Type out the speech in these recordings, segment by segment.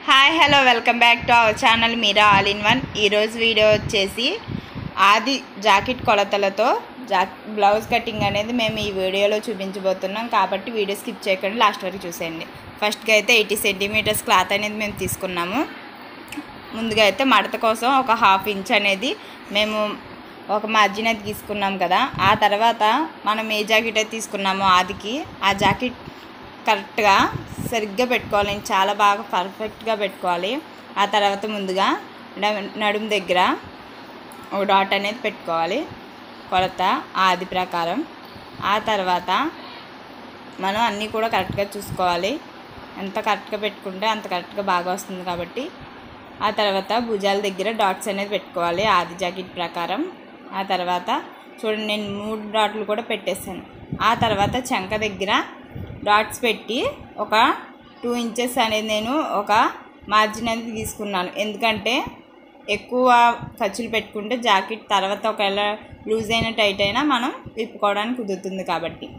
hi hello welcome back to our channel Meera all in one ఈరోజు video వచ్చేసి ఆది jacket కొలతలతో జా బ్లౌజ్ కటింగ్ అనేది మేము ఈ వీడియోలో చూపించబోతున్నాం కాబట్టి వీడియో స్కిప్ చేయకుండా లాస్ట్ వరకు చూసేయండి ఫస్ట్గా అయితే ఎయిటీ సెంటీమీటర్స్ క్లాత్ అనేది మేము తీసుకున్నాము ముందుగా అయితే మడత కోసం ఒక హాఫ్ ఇంచ్ అనేది మేము ఒక మార్జిన్ అయితే తీసుకున్నాం కదా ఆ తర్వాత మనం ఏ జాకెట్ అయితే తీసుకున్నామో ఆదికి ఆ జాకెట్ కరెక్ట్గా సరిగ్గా పెట్టుకోవాలి చాలా బాగా పర్ఫెక్ట్గా పెట్టుకోవాలి ఆ తర్వాత ముందుగా న- నడుము దగ్గర ఒక డాట్ అనేది పెట్టుకోవాలి కొలత ఆది ప్రకారం ఆ తర్వాత మనం అన్నీ కూడా కరెక్ట్గా చూసుకోవాలి ఎంత కరెక్ట్గా పెట్టుకుంటే అంత కరెక్ట్గా బాగా వస్తుంది కాబట్టి ఆ తర్వాత భుజాల దగ్గర డాట్స్ అనేది పెట్టుకోవాలి ఆది జాకెట్ ప్రకారం ఆ తర్వాత చూడండి నేను మూడు డాట్లు కూడా పెట్టేశాను ఆ తర్వాత చంక దగ్గర డాట్స్ పెట్టి ఒక టూ ఇంచెస్ అనేది నేను ఒక మార్జిన్ అనేది తీసుకున్నాను ఎందుకంటే ఎక్కువ ఖర్చులు పెట్టుకుంటే జాకెట్ తర్వాత ఒకవేళ లూజ్ అయిన టైట్ అయినా మనం విప్పుకోవడానికి కుదురుతుంది కాబట్టి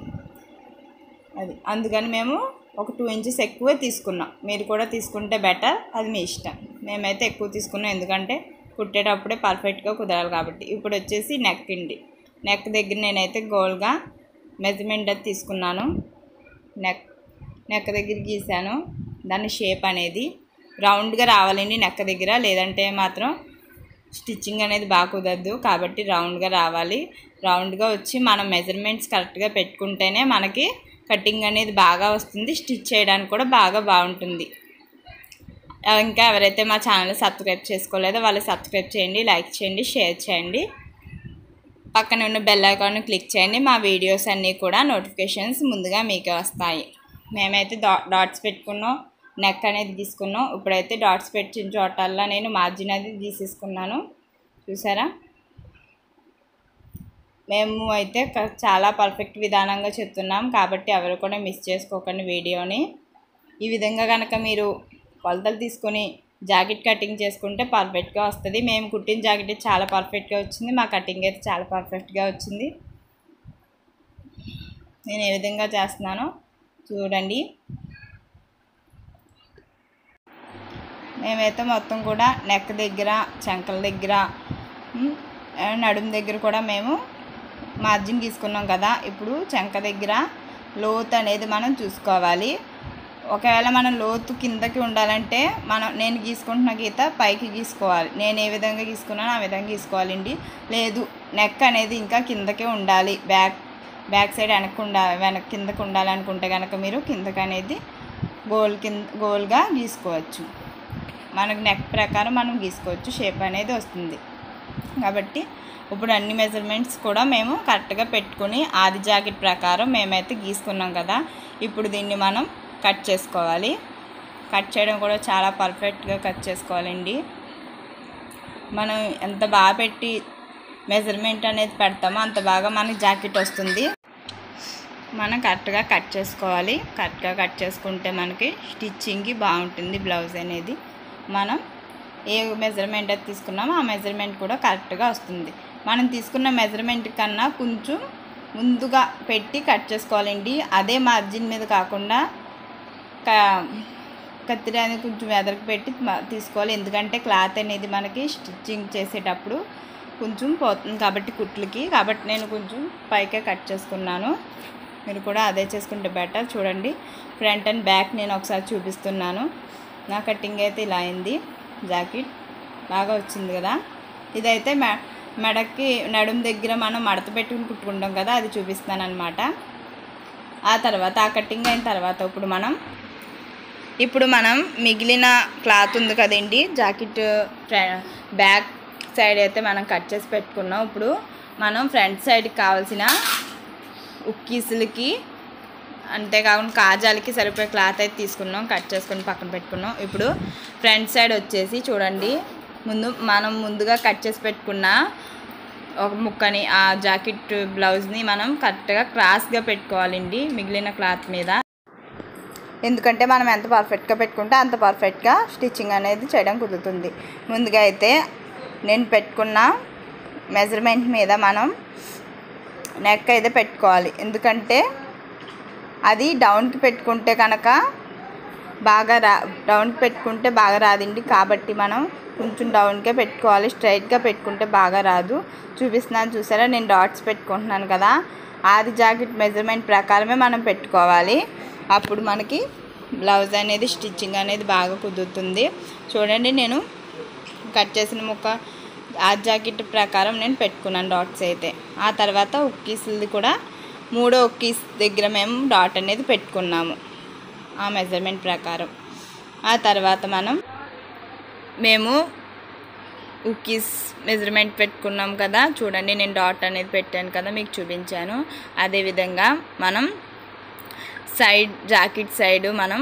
అది అందుకని మేము ఒక టూ ఇంచెస్ ఎక్కువ తీసుకున్నాం మీరు కూడా తీసుకుంటే బెటర్ అది మీ ఇష్టం మేమైతే ఎక్కువ తీసుకున్నాం ఎందుకంటే కుట్టేటప్పుడే పర్ఫెక్ట్గా కుదరాలి కాబట్టి ఇప్పుడు వచ్చేసి నెక్ ఇండి నెక్ దగ్గర నేనైతే గోల్గా మెజర్మెంట్ అది తీసుకున్నాను నెక్ నెక్ దగ్గర గీసాను దాని షేప్ అనేది రౌండ్గా రావాలండి నెక్ దగ్గర లేదంటే మాత్రం స్టిచ్చింగ్ అనేది బాగా కుదరదు కాబట్టి రౌండ్గా రావాలి రౌండ్గా వచ్చి మనం మెజర్మెంట్స్ కరెక్ట్గా పెట్టుకుంటేనే మనకి కటింగ్ అనేది బాగా వస్తుంది స్టిచ్ చేయడానికి కూడా బాగా బాగుంటుంది ఆ, ఇంకా ఎవరైతే మా ఛానల్ సబ్స్క్రైబ్ చేసుకోలేదో వాళ్ళు సబ్స్క్రైబ్ చేయండి లైక్ చేయండి షేర్ చేయండి పక్కన ఉన్న బెల్ ఐకాన్ క్లిక్ చేయండి మా వీడియోస్ అన్నీ కూడా నోటిఫికేషన్స్ ముందుగా మీకే వస్తాయి మేమైతే డా డాట్స్ పెట్టుకున్నాం నెక్ అనేది తీసుకున్నాం ఇప్పుడైతే డాట్స్ పెట్టిన చోటల్లా నేను మార్జిన్ అది తీసేసుకున్నాను చూసారా మేము అయితే క- చాలా పర్ఫెక్ట్ విధానంగా చెప్తున్నాం కాబట్టి ఎవరు కూడా మిస్ చేసుకోకండి వీడియోని ఈ విధంగా కనుక మీరు కొలతలు తీసుకొని జాకెట్ కటింగ్ చేసుకుంటే పర్ఫెక్ట్గా వస్తుంది మేము కుట్టిన జాకెట్ అయితే చాలా పర్ఫెక్ట్గా వచ్చింది మా కటింగ్ అయితే చాలా పర్ఫెక్ట్గా వచ్చింది నేను ఏ విధంగా చేస్తున్నానో చూడండి మేమైతే మొత్తం కూడా నెక్ దగ్గర చంకల దగ్గర ఉమ్, ఆ, నడుము దగ్గర కూడా మేము మార్జిన్ తీసుకున్నాం కదా ఇప్పుడు చంక దగ్గర లోతు అనేది మనం చూసుకోవాలి ఒకవేళ మనం లోతు కిందకి ఉండాలంటే మనం నేను గీసుకుంటున్న గీత పైకి గీసుకోవాలి నేను ఏ విధంగా గీసుకున్నానో ఆ విధంగా గీసుకోవాలండి లేదు నెక్ అనేది ఇంకా కిందకే ఉండాలి బ్యాక్ బ్యాక్ సైడ్ వెనక్కి ఉండాలి వెనక్ కిందకు ఉండాలనుకుంటే కనుక మీరు కిందకి అనేది గోల్ కింద గోల్గా గీసుకోవచ్చు మనకు నెక్ ప్రకారం మనం గీసుకోవచ్చు షేప్ అనేది వస్తుంది కాబట్టి ఇప్పుడు అన్ని మెజర్మెంట్స్ కూడా మేము కరెక్ట్గా పెట్టుకుని ఆది జాకెట్ ప్రకారం మేమైతే గీసుకున్నాం కదా ఇప్పుడు దీన్ని మనం కట్ చేసుకోవాలి కట్ చేయడం కూడా చాలా పర్ఫెక్ట్గా కట్ చేసుకోవాలండి మనం ఎంత బాగా పెట్టి మెజర్మెంట్ అనేది పెడతామో అంత బాగా మనకి జాకెట్ వస్తుంది మనం కరెక్ట్గా కట్ చేసుకోవాలి కరెక్ట్గా కట్ చేసుకుంటే మనకి స్టిచ్చింగ్కి బాగుంటుంది బ్లౌజ్ అనేది మనం ఏ మెజర్మెంట్ అయితే తీసుకున్నామో ఆ మెజర్మెంట్ కూడా కరెక్ట్గా వస్తుంది మనం తీసుకున్న మెజర్మెంట్ కన్నా కొంచెం ముందుగా పెట్టి కట్ చేసుకోవాలండి అదే మార్జిన్ మీద కాకుండా క- కత్తిరి అనేది కొంచెం ఎదరికి పెట్టి మ- తీసుకోవాలి ఎందుకంటే క్లాత్ అనేది మనకి స్టిచ్చింగ్ చేసేటప్పుడు కొంచెం పోతుంది కాబట్టి కుట్లకి కాబట్టి నేను కొంచెం పైకే కట్ చేసుకున్నాను మీరు కూడా అదే చేసుకుంటే బెటర్ చూడండి ఫ్రంట్ అండ్ బ్యాక్ నేను ఒకసారి చూపిస్తున్నాను నా కటింగ్ అయితే ఇలా అయింది జాకెట్ బాగా వచ్చింది కదా ఇదైతే మె మెడకి నడుము దగ్గర మనం మడత పెట్టుకుని కుట్టుకుంటాం కదా అది చూపిస్తాను అనమాట ఆ తర్వాత ఆ కటింగ్ అయిన తర్వాత ఇప్పుడు మనం ఇప్పుడు మనం మిగిలిన క్లాత్ ఉంది కదండి జాకెట్ ఫ్ర- బ్యాక్ సైడ్ అయితే మనం కట్ చేసి పెట్టుకున్నాం ఇప్పుడు మనం ఫ్రంట్ సైడ్కి కావాల్సిన ఉక్కీసులకి అంతేకాకుండా కాజాలకి సరిపోయే క్లాత్ అయితే తీసుకున్నాం కట్ చేసుకొని పక్కన పెట్టుకున్నాం ఇప్పుడు ఫ్రంట్ సైడ్ వచ్చేసి చూడండి ముందు మనం ముందుగా కట్ చేసి పెట్టుకున్న ఒక ముక్కని ఆ జాకెట్ బ్లౌజ్ని మనం కరెక్ట్గా క్రాస్గా పెట్టుకోవాలండి మిగిలిన క్లాత్ మీద ఎందుకంటే మనం ఎంత పర్ఫెక్ట్గా పెట్టుకుంటే అంత పర్ఫెక్ట్గా స్టిచ్చింగ్ అనేది చేయడం కుదురుతుంది ముందుగా అయితే నేను పెట్టుకున్న మెజర్మెంట్ మీద మనం నెక్ అయితే పెట్టుకోవాలి ఎందుకంటే అది డౌన్కి పెట్టుకుంటే కనుక బాగా రా డౌన్కి పెట్టుకుంటే బాగా రాదండి కాబట్టి మనం కొంచెం డౌన్కే పెట్టుకోవాలి స్ట్రైట్గా పెట్టుకుంటే బాగా రాదు చూపిస్తున్నాను చూసారా నేను డాట్స్ పెట్టుకుంటున్నాను కదా ఆది జాకెట్ మెజర్మెంట్ ప్రకారమే మనం పెట్టుకోవాలి అప్పుడు మనకి బ్లౌజ్ అనేది స్టిచ్చింగ్ అనేది బాగా కుదురుతుంది చూడండి నేను కట్ చేసిన ముక్క ఆ జాకెట్ ప్రకారం నేను పెట్టుకున్నాను డాట్స్ అయితే ఆ తర్వాత ఉక్కీస్ది కూడా మూడో ఉక్కీస్ దగ్గర మేము డాట్ అనేది పెట్టుకున్నాము ఆ మెజర్మెంట్ ప్రకారం ఆ తర్వాత మనం మేము ఉక్కీస్ మెజర్మెంట్ పెట్టుకున్నాం కదా చూడండి నేను డాట్ అనేది పెట్టాను కదా మీకు చూపించాను అదేవిధంగా మనం సైడ్ జాకెట్ సైడ్ మనం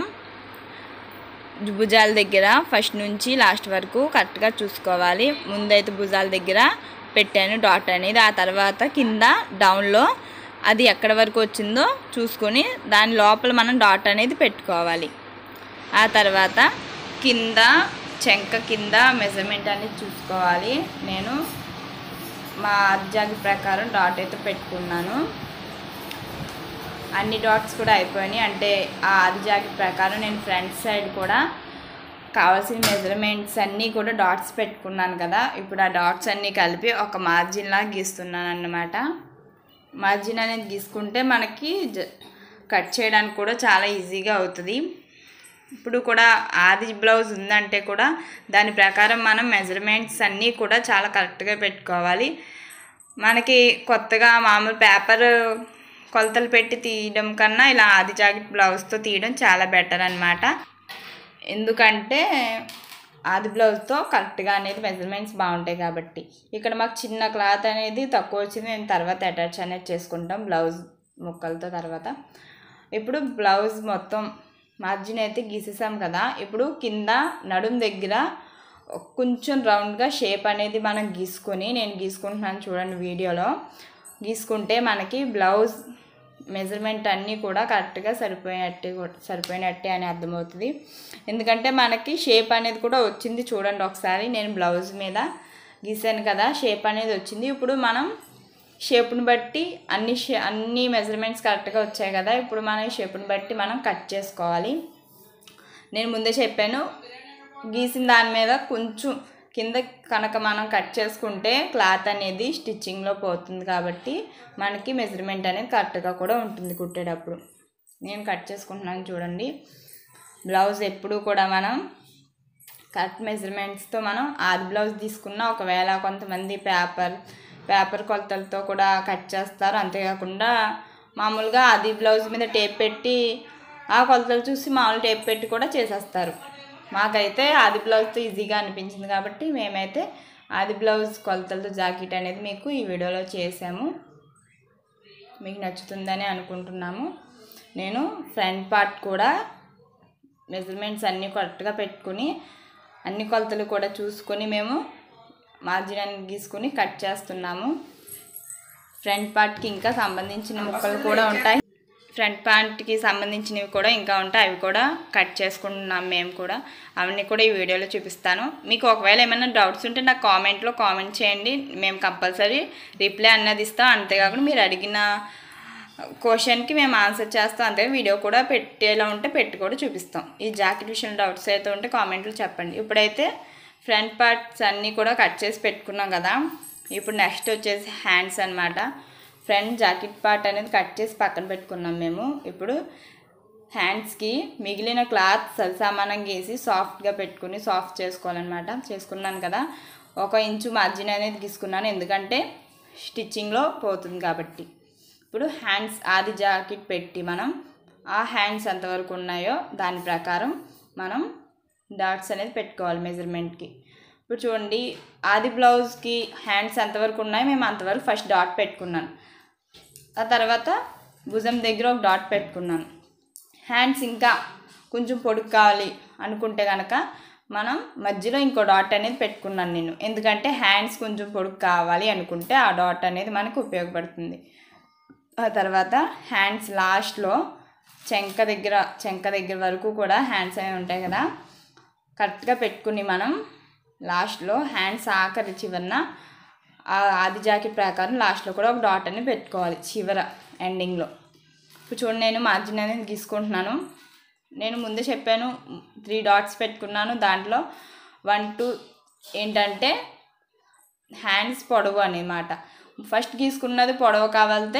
భుజాల దగ్గర ఫస్ట్ నుంచి లాస్ట్ వరకు కరెక్ట్గా చూసుకోవాలి ముందైతే భుజాల దగ్గర పెట్టాను డాట్ అనేది ఆ తర్వాత కింద డౌన్లో అది ఎక్కడ వరకు వచ్చిందో చూసుకొని దాని లోపల మనం డాట్ అనేది పెట్టుకోవాలి ఆ తర్వాత కింద చెంక కింద మెజర్మెంట్ అనేది చూసుకోవాలి నేను మా అర్జాకి ప్రకారం డాట్ అయితే పెట్టుకున్నాను అన్ని డాట్స్ కూడా అయిపోయినాయి అంటే ఆ ఆది జాకెట్ ప్రకారం నేను ఫ్రంట్ సైడ్ కూడా కావాల్సిన మెజర్మెంట్స్ అన్నీ కూడా డాట్స్ పెట్టుకున్నాను కదా ఇప్పుడు ఆ డాట్స్ అన్నీ కలిపి ఒక మార్జిన్ లాగా గీస్తున్నాను అన్నమాట మార్జిన్ అనేది గీసుకుంటే మనకి జ- కట్ చేయడానికి కూడా చాలా ఈజీగా అవుతుంది ఇప్పుడు కూడా ఆది బ్లౌజ్ ఉందంటే కూడా దాని ప్రకారం మనం మెజర్మెంట్స్ అన్నీ కూడా చాలా కరెక్ట్గా పెట్టుకోవాలి మనకి కొత్తగా మామూలు పేపర్ కొలతలు పెట్టి తీయడం కన్నా ఇలా ఆది జాకెట్ బ్లౌజ్తో తీయడం చాలా బెటర్ అనమాట ఎందుకంటే ఆది బ్లౌజ్తో కరెక్ట్గా అనేది మెజర్మెంట్స్ బాగుంటాయి కాబట్టి ఇక్కడ మాకు చిన్న క్లాత్ అనేది తక్కువ వచ్చింది నేను తర్వాత అటాచ్ అనేది చేసుకుంటాం బ్లౌజ్ ముక్కలతో తర్వాత ఇప్పుడు బ్లౌజ్ మొత్తం మార్జిన్ అయితే గీసేసాం కదా ఇప్పుడు కింద నడుం దగ్గర కొంచెం రౌండ్గా షేప్ అనేది మనం గీసుకొని నేను గీసుకుంటున్నాను చూడండి వీడియోలో గీసుకుంటే మనకి బ్లౌజ్ మెజర్మెంట్ అన్నీ కూడా కరెక్ట్గా సరిపోయినట్టే కూడా- సరిపోయినట్టే అని అర్థమవుతుంది ఎందుకంటే మనకి షేప్ అనేది కూడా వచ్చింది చూడండి ఒకసారి నేను బ్లౌజ్ మీద గీసాను కదా షేప్ అనేది వచ్చింది ఇప్పుడు మనం షేప్ని బట్టి అన్ని షే అన్ని మెజర్మెంట్స్ కరెక్ట్గా వచ్చాయి కదా ఇప్పుడు మనం ఈ షేప్ని బట్టి మనం కట్ చేసుకోవాలి నేను ముందే చెప్పాను గీసిన దాని మీద కొంచెం కింద కనుక మనం కట్ చేసుకుంటే క్లాత్ అనేది స్టిచ్చింగ్లో పోతుంది కాబట్టి మనకి మెజర్మెంట్ అనేది కరెక్ట్గా కూడా ఉంటుంది కుట్టేటప్పుడు నేను కట్ చేసుకుంటున్నాను చూడండి బ్లౌజ్ ఎప్పుడు కూడా మనం కరెక్ట్ మెజర్మెంట్స్తో మనం ఆది బ్లౌజ్ తీసుకున్న ఒకవేళ కొంతమంది పేపర్ పేపర్ కొలతలతో కూడా కట్ చేస్తారు అంతేకాకుండా మామూలుగా ఆది బ్లౌజ్ మీద టేప్ పెట్టి ఆ కొలతలు చూసి మామూలు టేప్ పెట్టి కూడా చేసేస్తారు మాకైతే ఆది బ్లౌజ్తో ఈజీగా అనిపించింది కాబట్టి మేమైతే ఆది బ్లౌజ్ కొలతలతో జాకెట్ అనేది మీకు ఈ వీడియోలో చేసాము మీకు నచ్చుతుందని అనుకుంటున్నాము నేను ఫ్రంట్ పార్ట్ కూడా మెజర్మెంట్స్ అన్నీ కరెక్ట్గా పెట్టుకుని అన్ని కొలతలు కూడా చూసుకొని మేము మార్జిన్ అని గీసుకొని కట్ చేస్తున్నాము ఫ్రంట్ పార్ట్కి ఇంకా సంబంధించిన ముక్కలు కూడా ఉంటాయి ఫ్రంట్ పార్ట్కి సంబంధించినవి కూడా ఇంకా ఉంటాయి అవి కూడా కట్ చేసుకుంటున్నాం మేము కూడా అవన్నీ కూడా ఈ వీడియోలో చూపిస్తాను మీకు ఒకవేళ ఏమైనా డౌట్స్ ఉంటే నాకు కామెంట్లో కామెంట్ చేయండి మేము కంపల్సరీ రిప్లై అన్నది ఇస్తాం అంతేకాకుండా మీరు అడిగిన క్వశ్చన్కి మేము ఆన్సర్ చేస్తాం అంతే వీడియో కూడా పెట్టేలా ఉంటే పెట్టి కూడా చూపిస్తాం ఈ జాకెట్ విషయంలో డౌట్స్ అయితే ఉంటే కామెంట్లో చెప్పండి ఇప్పుడైతే ఫ్రంట్ పార్ట్స్ అన్నీ కూడా కట్ చేసి పెట్టుకున్నాం కదా ఇప్పుడు నెక్స్ట్ వచ్చేసి హ్యాండ్స్ అన్నమాట ఫ్రంట్ జాకెట్ పార్ట్ అనేది కట్ చేసి పక్కన పెట్టుకున్నాం మేము ఇప్పుడు హ్యాండ్స్కి మిగిలిన క్లాత్ సరిసమానం గీసి సాఫ్ట్గా పెట్టుకుని సాఫ్ట్ చేసుకోవాలన్నమాట చేసుకున్నాను కదా ఒక ఇంచు మార్జిన్ అనేది గీసుకున్నాను ఎందుకంటే స్టిచ్చింగ్లో పోతుంది కాబట్టి ఇప్పుడు హ్యాండ్స్ ఆది జాకెట్ పెట్టి మనం ఆ హ్యాండ్స్ ఎంతవరకు ఉన్నాయో దాని ప్రకారం మనం డాట్స్ అనేది పెట్టుకోవాలి మెజర్మెంట్కి ఇప్పుడు చూడండి ఆది బ్లౌజ్కి హ్యాండ్స్ ఎంతవరకు ఉన్నాయో మేము అంతవరకు ఫస్ట్ డాట్ పెట్టుకున్నాను ఆ తర్వాత భుజం దగ్గర ఒక డాట్ పెట్టుకున్నాను హ్యాండ్స్ ఇంకా కొంచెం పొడుగు కావాలి అనుకుంటే కనుక మనం మధ్యలో ఇంకో డాట్ అనేది పెట్టుకున్నాను నేను ఎందుకంటే హ్యాండ్స్ కొంచెం పొడుగు కావాలి అనుకుంటే ఆ డాట్ అనేది మనకు ఉపయోగపడుతుంది ఆ తర్వాత హ్యాండ్స్ లాస్ట్లో చెంక దగ్గర చెంక దగ్గర వరకు కూడా హ్యాండ్స్ అనేవి ఉంటాయి కదా కరెక్ట్గా పెట్టుకుని మనం లాస్ట్లో హ్యాండ్స్ ఆఖరి చివరన ఆ ఆది జాకెట్ ప్రకారం లాస్ట్లో కూడా ఒక డాట్ అనేది పెట్టుకోవాలి చివర ఎండింగ్లో ఇప్పుడు చూడండి నేను మార్జిన్ అనేది గీసుకుంటున్నాను నేను ముందే చెప్పాను త్రీ డాట్స్ పెట్టుకున్నాను దాంట్లో వన్ టూ ఏంటంటే హ్యాండ్స్ పొడవు అనమాట ఫస్ట్ గీసుకున్నది పొడవు కావాలితే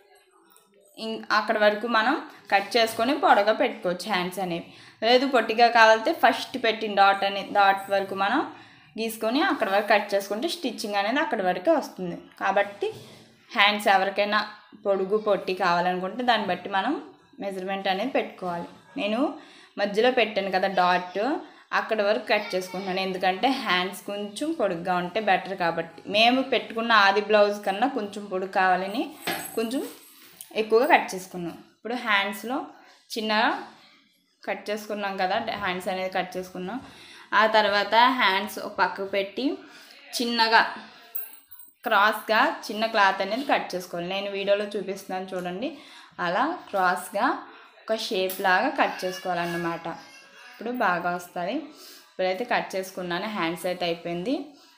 ఇం అక్కడ వరకు మనం కట్ చేసుకొని పొడవుగా పెట్టుకోవచ్చు హ్యాండ్స్ అనేవి లేదు పొట్టిగా కావాలితే ఫస్ట్ పెట్టిన డాట్ అనే డాట్ వరకు మనం గీసుకొని అక్కడ వరకు కట్ చేసుకుంటే స్టిచ్చింగ్ అనేది అక్కడ వరకే వస్తుంది కాబట్టి హ్యాండ్స్ ఎవరికైనా పొడుగు పొట్టి కావాలనుకుంటే దాన్ని బట్టి మనం మెజర్మెంట్ అనేది పెట్టుకోవాలి నేను మధ్యలో పెట్టాను కదా డాట్ అక్కడ వరకు కట్ చేసుకుంటున్నాను ఎందుకంటే హ్యాండ్స్ కొంచెం పొడుగ్గా ఉంటే బెటర్ కాబట్టి మేము పెట్టుకున్న ఆది బ్లౌజ్ కన్నా కొంచెం పొడుగు కావాలని కొంచెం ఎక్కువగా కట్ చేసుకున్నాం ఇప్పుడు హ్యాండ్స్లో చిన్నగా కట్ చేసుకున్నాం కదా హ్యాండ్స్ అనేది కట్ చేసుకున్నాం ఆ తర్వాత హ్యాండ్స్ ఒక పక్కకు పెట్టి చిన్నగా క్రాస్గా చిన్న క్లాత్ అనేది కట్ చేసుకోవాలి నేను వీడియోలో చూపిస్తున్నాను చూడండి అలా క్రాస్గా ఒక షేప్ లాగా కట్ చేసుకోవాలన్నమాట ఇప్పుడు బాగా వస్తుంది ఇప్పుడైతే కట్ చేసుకున్నాను హ్యాండ్స్ అయితే అయిపోయింది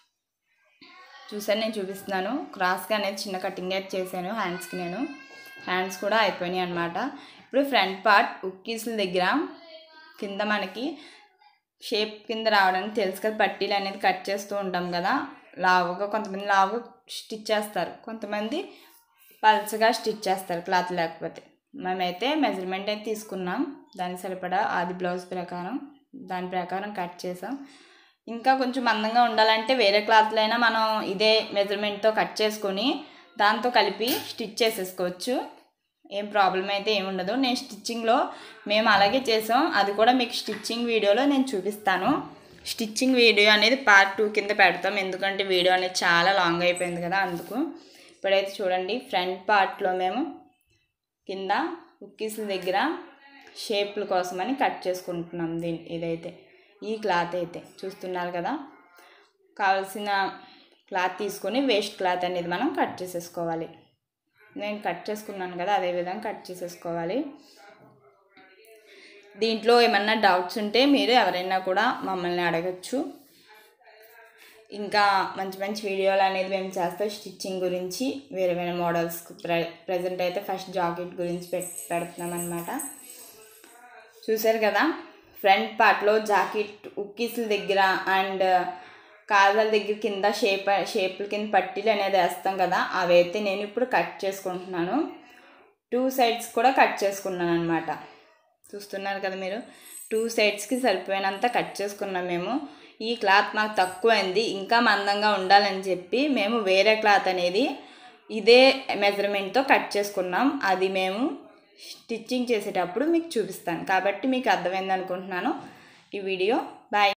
చూసాను నేను చూపిస్తున్నాను క్రాస్గా అనేది చిన్న కటింగ్ అయితే చేశాను హ్యాండ్స్కి నేను హ్యాండ్స్ కూడా అయిపోయినాయి అనమాట ఇప్పుడు ఫ్రంట్ పార్ట్ ఉక్కీసుల దగ్గర కింద మనకి షేప్ కింద రావడానికి తెలుసు కదా పట్టీలు అనేది కట్ చేస్తూ ఉంటాం కదా లావుగా కొంతమంది లావుగా స్టిచ్ చేస్తారు కొంతమంది పల్చగా స్టిచ్ చేస్తారు క్లాత్ లేకపోతే మేమైతే మెజర్మెంట్ అయితే తీసుకున్నాం దానికి సరిపడా అది బ్లౌజ్ ప్రకారం దాని ప్రకారం కట్ చేసాం ఇంకా కొంచెం మందంగా ఉండాలంటే వేరే క్లాత్లో అయినా మనం ఇదే మెజర్మెంట్తో కట్ చేసుకొని దాంతో కలిపి స్టిచ్ చేసేసుకోవచ్చు ఏం ప్రాబ్లం అయితే ఏమి ఉండదు నేను స్టిచ్చింగ్లో మేము అలాగే చేసాం అది కూడా మీకు స్టిచ్చింగ్ వీడియోలో నేను చూపిస్తాను స్టిచ్చింగ్ వీడియో అనేది పార్ట్ టూ కింద పెడతాం ఎందుకంటే వీడియో అనేది చాలా లాంగ్ అయిపోయింది కదా అందుకు ఇప్పుడైతే చూడండి ఫ్రంట్ పార్ట్లో మేము కింద కుక్కీస్ల దగ్గర షేప్ల కోసమని కట్ చేసుకుంటున్నాం దీని ఇదైతే ఈ క్లాత్ అయితే చూస్తున్నారు కదా కావాల్సిన క్లాత్ తీసుకొని వేస్ట్ క్లాత్ అనేది మనం కట్ చేసేసుకోవాలి నేను కట్ చేసుకున్నాను కదా అదే విధంగా కట్ చేసేసుకోవాలి దీంట్లో ఏమన్నా డౌట్స్ ఉంటే మీరు ఎవరైనా కూడా మమ్మల్ని అడగచ్చు ఇంకా మంచి మంచి వీడియోలు అనేది మేము చేస్తాం స్టిచ్చింగ్ గురించి వేరే వేరే మోడల్స్ ప్రె ప్రజెంట్ అయితే ఫస్ట్ జాకెట్ గురించి పెట్ పెడుతున్నాం అనమాట చూసారు కదా ఫ్రంట్ పార్ట్లో జాకెట్ ఉక్కీస్ల దగ్గర అండ్ కాళ్ళ దగ్గర కింద షేప్ షేపుల కింద పట్టీలు అనేది వేస్తాం కదా అవి అయితే నేను ఇప్పుడు కట్ చేసుకుంటున్నాను టూ సైడ్స్ కూడా కట్ చేసుకున్నాను అనమాట చూస్తున్నారు కదా మీరు టూ సైడ్స్కి సరిపోయినంత కట్ చేసుకున్నాం మేము ఈ క్లాత్ మాకు తక్కువైంది ఇంకా మందంగా ఉండాలని చెప్పి మేము వేరే క్లాత్ అనేది ఇదే మెజర్మెంట్తో కట్ చేసుకున్నాం అది మేము స్టిచ్చింగ్ చేసేటప్పుడు మీకు చూపిస్తాను కాబట్టి మీకు అర్థమైంది అనుకుంటున్నాను ఈ వీడియో బాయ్